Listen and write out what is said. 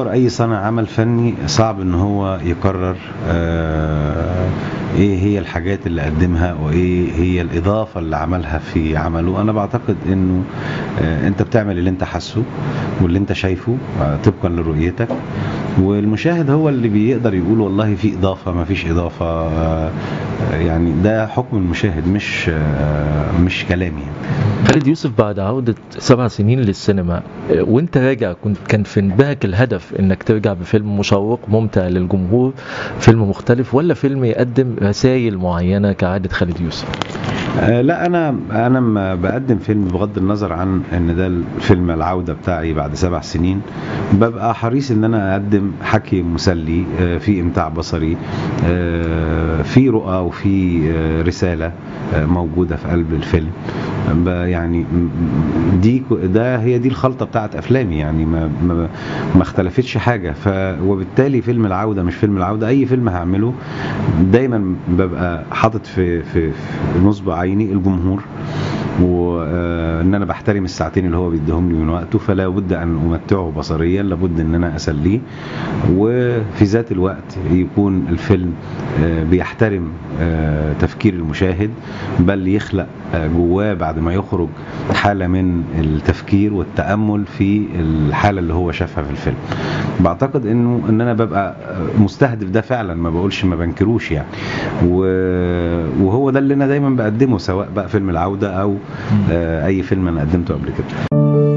اعتبر اي صانع عمل فني صعب ان هو يقرر آه، ايه هي الحاجات اللي قدمها وايه هي الاضافه اللي عملها في عمله انا بعتقد انه آه، انت بتعمل اللي انت حاسه واللي انت شايفه آه، طبقا لرؤيتك والمشاهد هو اللي بيقدر يقول والله في اضافه ما فيش اضافه آه، يعني ده حكم المشاهد مش آه، مش كلامي يعني. خالد يوسف بعد عودة سبع سنين للسينما آه، وانت راجع كنت كان في انبهك الهدف انك ترجع بفيلم مشوق ممتع للجمهور فيلم مختلف ولا فيلم يقدم رسائل معينة كعادة خالد يوسف آه، لا انا انا لما بقدم فيلم بغض النظر عن ان ده الفيلم العوده بتاعي بعد سبع سنين ببقى حريص ان انا اقدم حكي مسلي آه، في امتاع بصري آه، في رؤى وفي آه، رساله آه، موجوده في قلب الفيلم ب- يعني م- دي ك- ده هي دي الخلطه بتاعت افلامي يعني ما ما, ما اختلفتش حاجه ف وبالتالي فيلم العوده مش فيلم العوده اي فيلم هعمله دايما ببقى حاطط في في, في نصب عيني الجمهور وان انا بحترم الساعتين اللي هو بيديهم لي من وقته فلا بد ان امتعه بصريا لابد ان انا اسليه وفي ذات الوقت يكون الفيلم آه، بيحترم آه، تفكير المشاهد بل يخلق آه، جواه بعد ما يخرج حاله من التفكير والتامل في الحاله اللي هو شافها في الفيلم بعتقد انه ان انا ببقى مستهدف ده فعلا ما بقولش ما بنكروش يعني و- وهو ده اللي انا دايما بقدمه سواء بقى فيلم العوده او آه، اي فيلم انا قدمته قبل كده